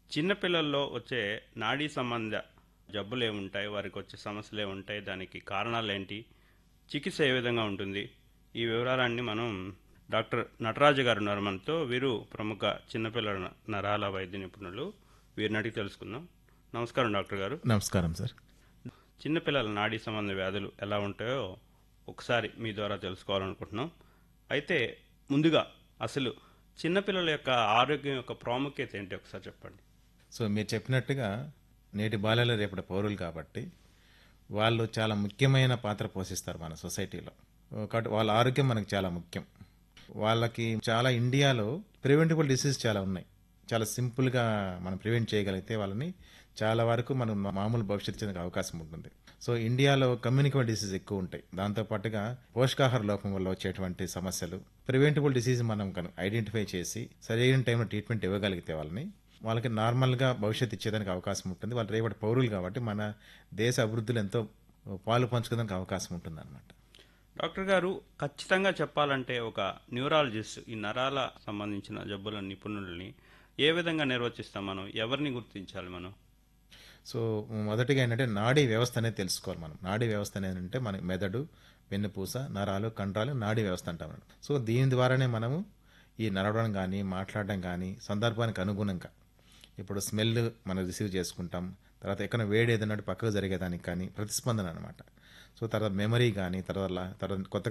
చిన్నపిల్లల్లో వచ్చే నాడీ సంబంధ జబ్బులు ఏముంటాయి వారికి వచ్చే సమస్యలు ఏముంటాయి దానికి కారణాలు ఏంటి చికిత్స ఏ విధంగా ఉంటుంది ఈ వివరాలన్నీ మనం డాక్టర్ నటరాజు గారు ఉన్నారు మనతో వీరు ప్రముఖ చిన్నపిల్లల నరాల వైద్య నిపుణులు వీరిని అడిగి తెలుసుకుందాం నమస్కారం డాక్టర్ గారు నమస్కారం సార్ చిన్నపిల్లల నాడీ సంబంధ వ్యాధులు ఎలా ఉంటాయో ఒకసారి మీ ద్వారా తెలుసుకోవాలనుకుంటున్నాం అయితే ముందుగా అసలు చిన్నపిల్లల యొక్క ఆరోగ్యం యొక్క ప్రాముఖ్యత ఏంటి ఒకసారి చెప్పండి సో మీరు చెప్పినట్టుగా నేటి బాలలు రేపటి పౌరులు కాబట్టి వాళ్ళు చాలా ముఖ్యమైన పాత్ర పోషిస్తారు మన సొసైటీలో కాబట్టి వాళ్ళ ఆరోగ్యం మనకు చాలా ముఖ్యం వాళ్ళకి చాలా ఇండియాలో ప్రివెంటబుల్ డిసీజ్ చాలా ఉన్నాయి చాలా సింపుల్గా మనం ప్రివెంట్ చేయగలిగితే వాళ్ళని చాలా వరకు మనం మా- మామూలు భవిష్యత్తు చెందే అవకాశం ఉంటుంది సో ఇండియాలో కమ్యూనికబుల్ డిసీజ్ ఎక్కువ ఉంటాయి దాంతోపాటుగా పోషకాహార లోపం వల్ల వచ్చేటువంటి సమస్యలు ప్రివెంటబుల్ డిసీజ్ మనం కనుక ఐడెంటిఫై చేసి సరైన టైంలో ట్రీట్మెంట్ ఇవ్వగలిగితే వాళ్ళని వాళ్ళకి నార్మల్గా భవిష్యత్తు ఇచ్చేదానికి అవకాశం ఉంటుంది వాళ్ళు రేపటి పౌరులు కాబట్టి మన దేశ అభివృద్ధిలో ఎంతో పాలు పంచుకోవడానికి అవకాశం ఉంటుంది అనమాట డాక్టర్ గారు ఖచ్చితంగా చెప్పాలంటే ఒక న్యూరాలజిస్ట్ ఈ నరాల సంబంధించిన జబ్బుల నిపుణుల్ని ఏ విధంగా నిర్వచిస్తాం మనం ఎవరిని గుర్తించాలి మనం సో మొదటిగా ఏంటంటే నాడీ వ్యవస్థ అనేది తెలుసుకోవాలి మనం నాడీ వ్యవస్థ అనేది అంటే మన మెదడు వెన్నుపూస నరాలు కండరాలు నాడీ వ్యవస్థ అంటాం మనం సో దీని ద్వారానే మనము ఈ నడవడం కానీ మాట్లాడడం కానీ సందర్భానికి అనుగుణంగా ఇప్పుడు స్మెల్ మనం రిసీవ్ చేసుకుంటాం తర్వాత ఎక్కడ వేడి ఏదన్నట్టు పక్కకు జరిగేదానికి కానీ ప్రతిస్పందన అనమాట సో తర్వాత మెమరీ కానీ తర్వాత లా- తర్వాత కొత్త